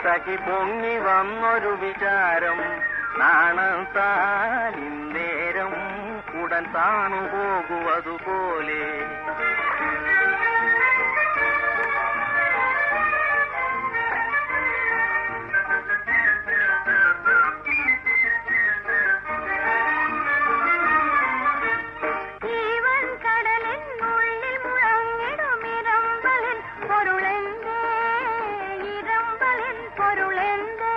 സഖി പൊങ്ങി വന്നൊരു വിചാരം നാണത്താലിന്നേരം ഉടൻ താണു പോകുവതുപോലെ ജീവൻ കടലിൻ ഉള്ളിൽ മുഴങ്ങിടും ഇരമ്പലിൻ പൊരുളെന്തേ ഇരമ്പലിൻ പൊരുളെന്തേ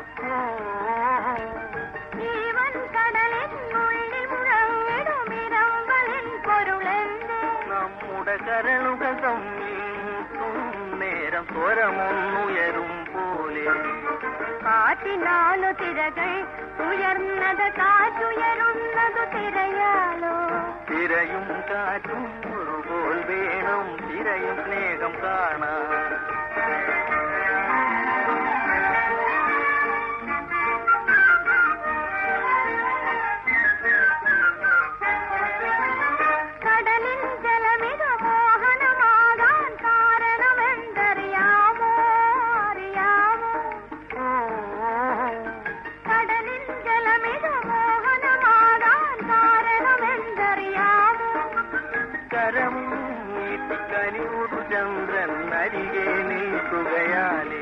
ജീവൻ കടലിൻ ഉള്ളിൽ മുഴങ്ങിടും ഇരമ്പലിൻ പൊരുളെന്തേ നമ്മുടെ കരളുകൾ തമ്മിൽ മുട്ടും നേരം സ്വരമൊന്നുയരും പോലെ കാറ്റിനാലു തിരകൾ ഉയർന്നത് കാറ്റുയരുന്നത് തിരയാലോ തിരയും കാറ്റും ഒരുപോൽ വേണം തിരയും സ്നേഹം കാണാൻ കടലിൻ ജലമിക മോഹനമാകാൻ കാരണമെന്തറിയാമോ അറിയാമോ കടലിൻ ജലമിക മോഹനമാകാൻ കാരണമെന്തറിയാമോ കരം നീട്ടിക്കനിയൊരു ചന്ദ്രൻ അരികെ നിൽക്കുകയാലേ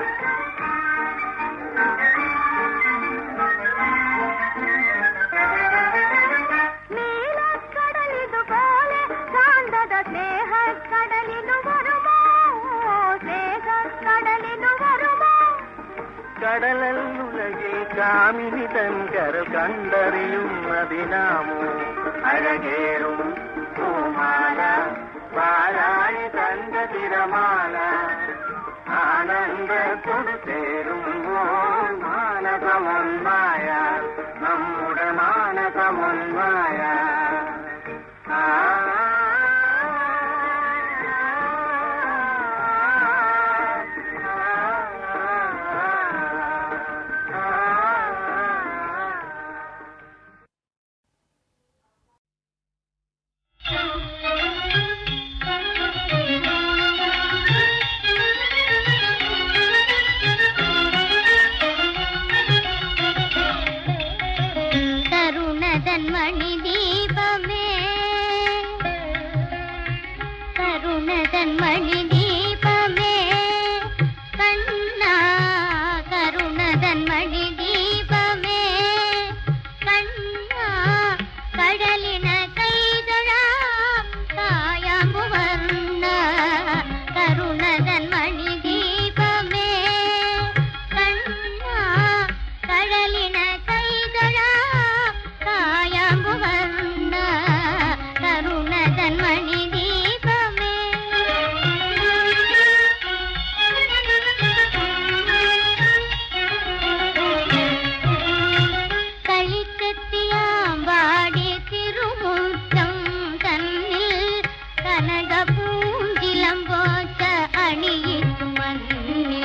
നീലക്കടലിതുപോലെ ശാന്തത സ്നേഹക്കടലിനു വരുമോ സ്നേഹക്കടലിനു വരുമോ കടലുലകിൽ കാമിനി തൻ കരൽ കണ്ടറിയുന്നതിനാമോ അഴകേറും പൂമാല പാലാഴി തന്റെ തിരമാല ആനന്ദത്തോട് ചേരുമ്പോൾ മാനസമൊന്നായ നമ്മുടെ മാനസമൊന്നായ ആ തരുണതൻ മണി ദീപമേ തരുണതൻ മണി ദീപമേ കണ്ണ കരുണതൻ മണി ദീപമേ കണ്ണ കടലിന കൈതൊഴാം കായാമ്പു വർണ്ണ കരുണതൻ മണി ദീപമേ കണ്ണ കടലിന കൈതൊഴാം കായാമ്പു വർണ്ണ കരുണതൻ മണി ദീപമേ കളിക്കെത്തിയാമ്പാടി തിരുമുറ്റം തന്നിൽ കനകപൂഞ്ചിലം പോച്ച അണിയിട്ടു മണ്ണിൽ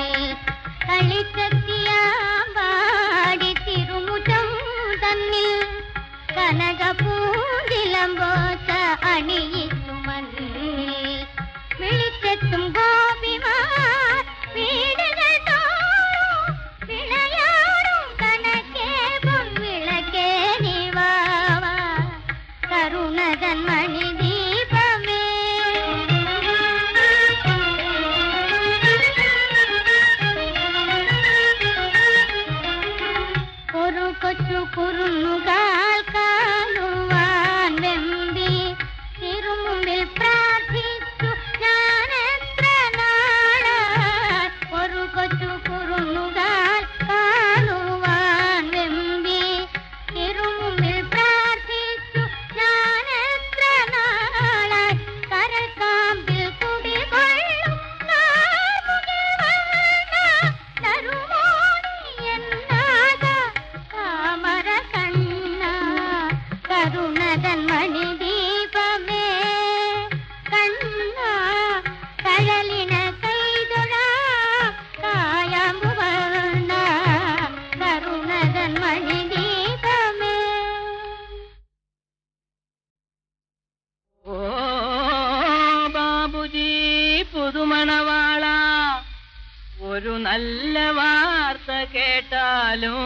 കളിക്കെത്തിയാമ്പാടി തിരുമുറ്റം തന്നിൽ കനകപൂഞ്ചിലം പോച്ച അണിയിട്ടു മണ്ണിൽ വിളിച്ചെത്തും ഗോപിമാർ വീടുകൾ തോറും വിളയാടും കണക്കേ പൊൻവിളക്കേ നിവാവ കരുണകൻ മണി ദീപമേ ഒരു കൊച്ചു കുറുന്നുകാൽ കാണുവാൻ വെമ്പി തിരുമുമ്പിൽ പ്രാർത്ഥിച്ചു ഞാൻ എത്ര നാളായി ഒരു കൊച്ചു കുറുന്നുകാൽ കാണുവാൻ വെമ്പി തിരുമുമ്പിൽ പ്രാർത്ഥിച്ചു ഞാൻ എത്ര നാളായി കരക്കാമ്പിൽ കുടികൊള്ളും നാൾമുകിൽ വർണ്ണ തരുമോ നീ എന്നാക കാമര കണ്ണ കരുണകൻ മണി ദീപമേ കണ്ണ കഴലിന കൈതൊഴാ കായാമ്പു വർണ്ണ കരുണകൻ മണി ദീപമേ ഓ ബാബുജി പുതുമണവാള ഒരു നല്ല വാർത്ത കേട്ടാലോ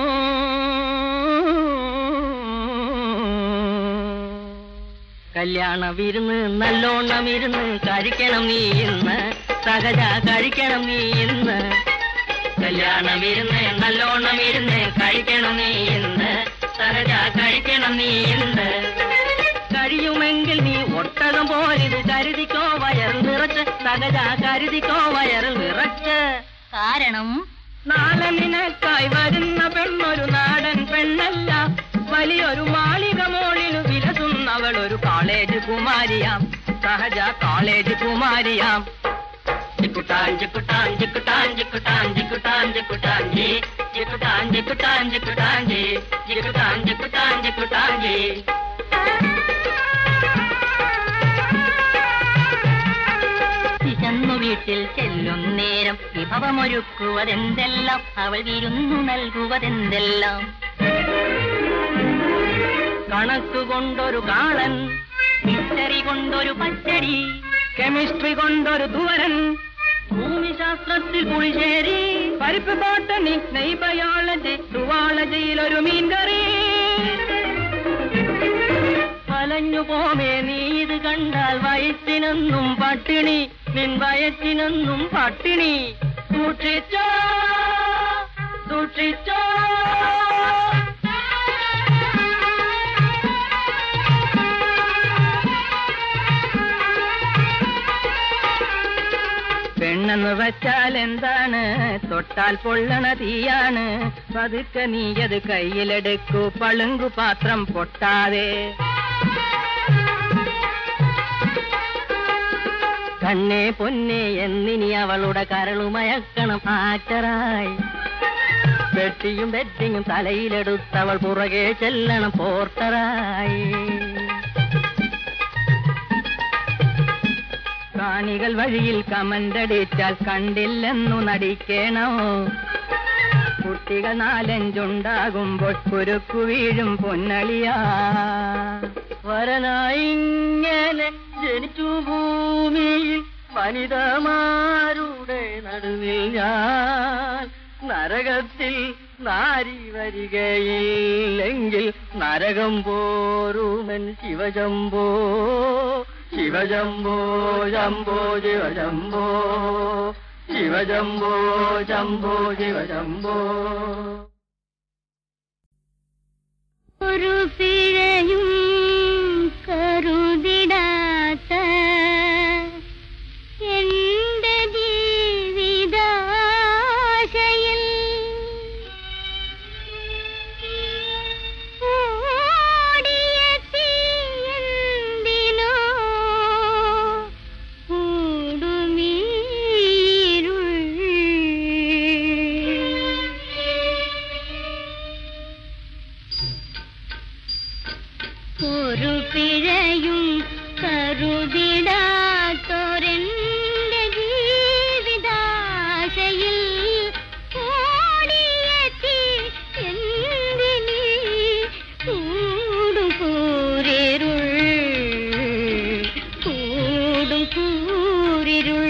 കല്യാണ വിരുന്ന് നല്ലോണം ഇരുന്ന് കഴിക്കണം നീ ഇന്ന് സഹജ കഴിക്കണം നീ ഇന്ന് കല്യാണ വിരുന്ന് നല്ലോണം ഇരുന്ന് കഴിക്കണം നീ ഇന്ന് സഹജ കഴിക്കണം നീ ഇന്ന് കഴിയുമെങ്കിൽ നീ ഒട്ടകം പോലിത് കരുതിക്കോ വയർ നിറച്ച് സഹജ കരുതിക്കോ വയർ നിറച്ച് കാരണം നാളെ നിനക്കായി വരുന്ന പെണ്ണൊരു നാടൻ പെണ്ണല്ല വലിയൊരു മാളിക മോളിനു വിലസുന്നവൾ ഒരു കോളേജ് കുമാരിയാം സഹജ കോളേജ് കുമാരിയാം ജിക്കുട്ടാൻ ജിക്കുട്ടാൻ ജിക്കുട്ടാൻ ജിക്കുട്ടാൻ ജിക്കുട്ടാൻ ജിക്കുട്ടാൻ ജി ജിക്കുട്ടാൻ ജിക്കുട്ടാൻ ജിക്കുട്ടാൻ ജി ജിക്കുട്ടാൻ ജിക്കുട്ടാൻ ജിക്കുട്ടാൻ ജി വിശന്നു വീട്ടിൽ ചെല്ലും നേരം വിഭവമൊരുക്കുവതെന്തെല്ലാം അവൾ വിരുന്നു നൽകുവതെന്തെല്ലാം കണക്ക് കൊണ്ടൊരു കാളൻ ഹിസ്റ്ററി കൊണ്ടൊരു പച്ചടി കെമിസ്ട്രി കൊണ്ടൊരു തുവരൻ ഭൂമിശാസ്ത്രത്തിൽ പുളിശ്ശേരി പരിപ്പ് ബോട്ടണി നെയ് ബയോളജി സുവാളജിയിൽ ഒരു മീൻകറി അലഞ്ഞു പോമേ നീ ഇത് കണ്ടാൽ വയറ്റിനൊന്നും പട്ടിണി നിൻ വയറ്റിനൊന്നും പട്ടിണി സൂക്ഷിച്ചോ സൂക്ഷിച്ചോ പെണ്ണെന്ന് വച്ചാൽ എന്താണ് തൊട്ടാൽ പൊള്ളണ തീയാണ് പതുക്കെ നീയത് കയ്യിലെടുക്കൂ പളുങ്കു പാത്രം പൊട്ടാതെ കണ്ണേ പൊന്നെ എന്നിനി അവളുടെ കരളുമയക്കണം ആറ്ററായി വെട്ടിയും വെട്ടിയും തലയിലെടുത്തവൾ പുറകെ ചെല്ലണം പോർട്ടറായി കാണികൾ വഴിയിൽ കമന്റടിച്ചാൽ കണ്ടില്ലെന്നു നടിക്കണോ കുട്ടികൾ നാലഞ്ചുണ്ടാകുമ്പോൾ കുരുക്കു വീഴും പൊന്നളിയാ വരനായിങ്ങനെ ജനിച്ചു ഭൂമിയിൽ വനിതമാരുടെ നടുവിൽ ഞാൻ നരകത്തിൽ നാരി വരികയില്ലെങ്കിൽ നരകം പോരുമൻ ശിവജമ്പോ ശിവജമ്പോ ജമ്പോ ശിവജമ്പോ ശിവജമ്പോ ജമ്പോ ശിവജമ്പോ ഒരു പിഴയും കരുതിടാത്ത എന്റെ ജീവിതാശയിൽ ഓടിയെത്തി എന്തിനോ കൂടുമീരുൾ ഒരു പിഴയും കരുതിടാത്തോരെന്റെ ജീവിതാശയിൽ ഓടിയെത്തി എന്തിനീ കൂടും കൂരിരുൾ കൂടും കൂരിരുൾ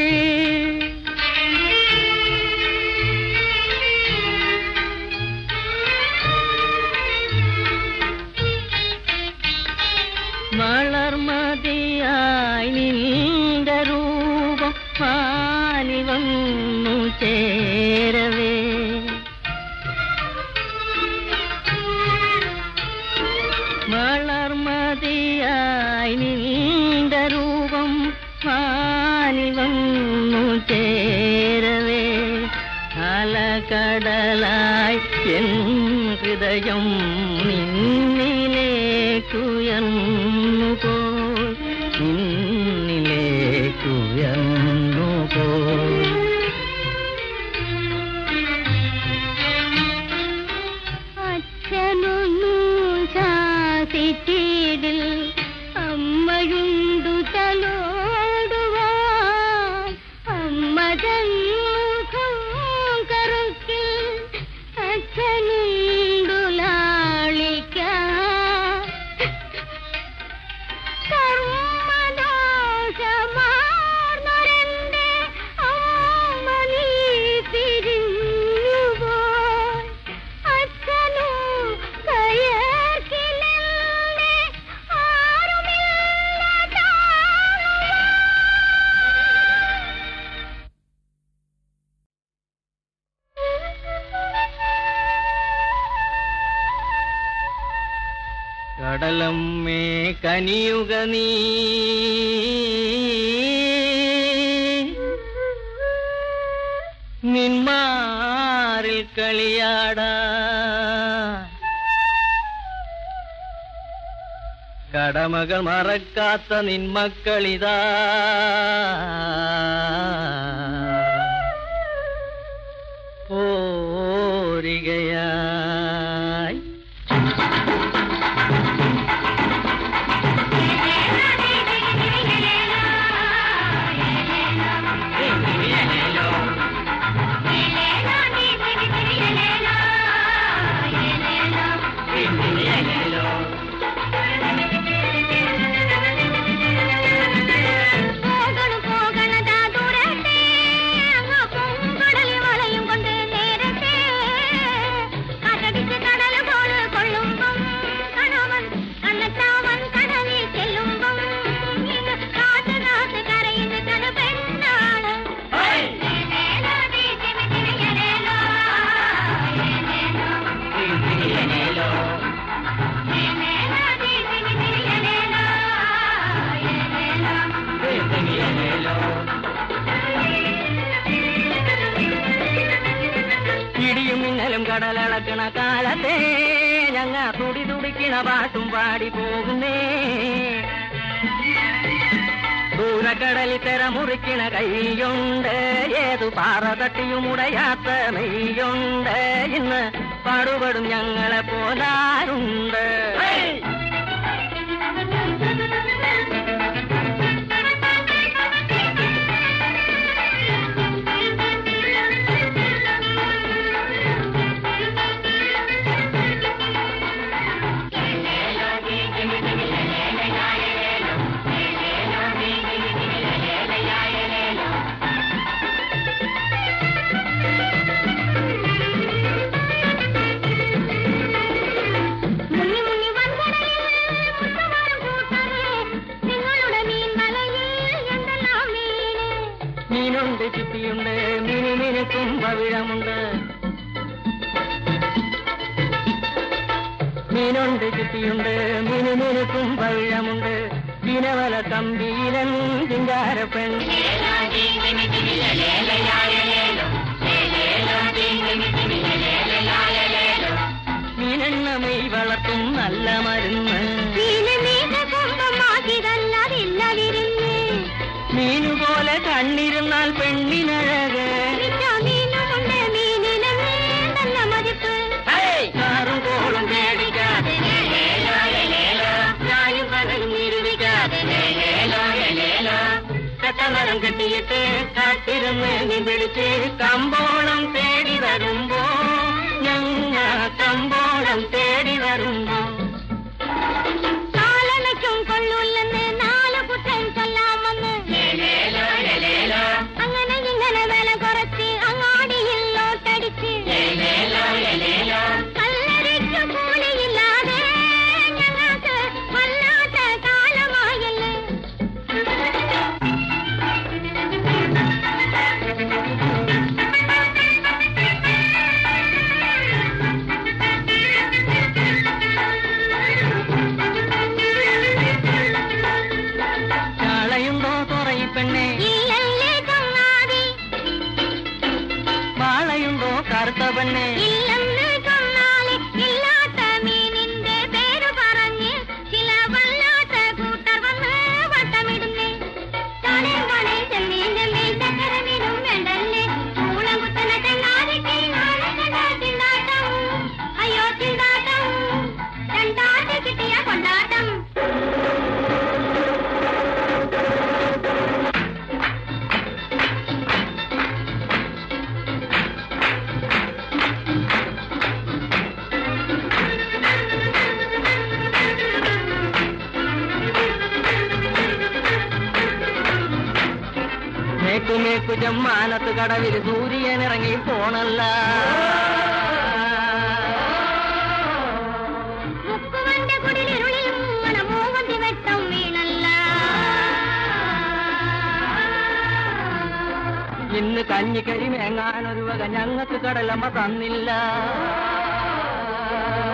വളർമതിയായി നിന്റെ രൂപം പാലി വന്നു ചേരവേ വളർമതിയായി നിന്റെ രൂപം പാലി വന്നു ചേരവേ അലകടലായി എൻ ഹൃദയം നിന്നിലേക്കുയർന്നു പോയി നിന്നിലേക്കുയർന്നു പോയി അച്ഛനൊന്നു ശാസിച്ചിടിൽ അമ്മയുണ്ടു തലോടുവാൻ അമ്മ തന്മുഖം കറുക്കിൽ അച്ഛനുണ്ടു ലാളിക്കാൻ കർമ്മദോഷമാർന്നൊരെന്റെ അമ്മ കടലമ്മേ കനിയുക നീ നിന്മാറിൽ കളിയാടാ കടമകൾ മറക്കാത്ത നിന്മക്കളിതാ പോരികയായി പോകണം പോകണതാ ദൂരത്തെ അങ്ങ് പൂങ്കടലിൽ വലയും കൊണ്ട് നേരത്തെ കാറ്റടിച്ച് കടൽ പോണ് കൊള്ളുമ്പം കണവൻ കണ്ണത്താവൻ കടലിൽ ചെല്ലുമ്പം ഇങ്ങ് കാത്ത് കാത്ത് കരയുന്ന കട പെണ്ണാണ് ഇടിയും മിന്നലും കടലളക്കണ കാലത്തെ ഞങ്ങ തുടി തുടിക്കണ പാട്ടും പാടി പോകുന്നേ ദൂരക്കടലിൽ തെര മുറിക്കണ കൈയുണ്ട് ഏതു പാറ തട്ടിയും ഉടയാത്ത നെയ്യുണ്ട് ഇന്ന് പാടുപെടും ഞങ്ങളെ പോലാരുണ്ട് മുങ്ങി മുങ്ങി വൻകടലിൽ മുത്തുമാരും കൂട്ടരെ നിങ്ങളുടെ മീൻ വലയിൽ എന്തെല്ലാം മീന് മീനുണ്ട് ചുറ്റിയുണ്ട് മിനി മിനുക്കും പവിഴമുണ്ട് മീനുണ്ട് ചുറ്റിയുണ്ട് മിനി മിനുക്കും പവിഴമുണ്ട് ദിനവല കമ്പീലൻ ചിങ്കാരപ്പൻ മീനെണ്ണ മെയ് വളർത്തും നല്ല മരുന്ന് മീന് മീന് കുമ്പമാക്കിതല്ലതില്ല വിരുന്ന് മീനുപോലെ കണ്ണിരുന്നാൽ പെണ്ണിനഴക് വിറ്റ മീനുമുണ്ട് മീനിന് നല്ല മതിപ്പ് കാറും കോളും പേടിക്കാതെ ഞാനും പകലും നിരൂപിക്കാതെ കെട്ടമരം കെട്ടിയിട്ട് കാത്തിരുന്ന് നീ പിടിച്ച് കമ്പോളം തേടി വരുമ്പോ ഞങ്ങ കമ്പോളം തേടി വരുമ്പോ കാലണയ്ക്കും കൊള്ളൂല്ലെന്ന് നാല് കുറ്റം ചൊല്ലാമെന്ന് അങ്ങനെ ഇങ്ങനെ വില കുറച്ച് അങ്ങാടിയിൽ ലോട്ടടിച്ച് കല്ലരിക്ക് കൂലിയില്ലാതെ ഞങ്ങൾക്ക് വല്ലാത്ത കാലമായല്ലേ ചാളയുണ്ടോ തുറയി പെണ്ണെ ഇല്ലല്ലേ ചങ്ങാതി വാളയുണ്ടോ കറുത്ത പെണ്ണെ ഇല്ലെന്ന് ചൊന്നാല് ഇല്ലാത്ത മീനിന്റെ പേര് പറഞ്ഞ് ചില വല്ലാത്ത കൂട്ടർ വന്ന് വട്ടമിടുന്നേ ചാടേ വളേ ചെമ്മീൻ ചെമ്മീൻ ചക്കര മീനും വേണ്ടല്ലേ കൂളം കുത്തന ചെങ്ങാതിക്ക് നാളെ കണ്ടാ തിണ്ടാട്ടം അയ്യോ തിണ്ടാട്ടം രണ്ടാട്ട് കിട്ടിയ കൊണ്ടാട്ടം മേക്കുമേക്കു ജമ്മാനത്ത് കടവിൽ സൂര്യൻ ഇറങ്ങി പോണല്ല മുക്കുവന്റെ കുടിലിരുളിൽ മൂങ്ങണ മൂവന്തി വെട്ടം വീണല്ല ഇന്ന് കഞ്ഞിക്കരി മേങ്ങാനൊരു വക ഞങ്ങൾക്ക് കടലമ്മ തന്നില്ല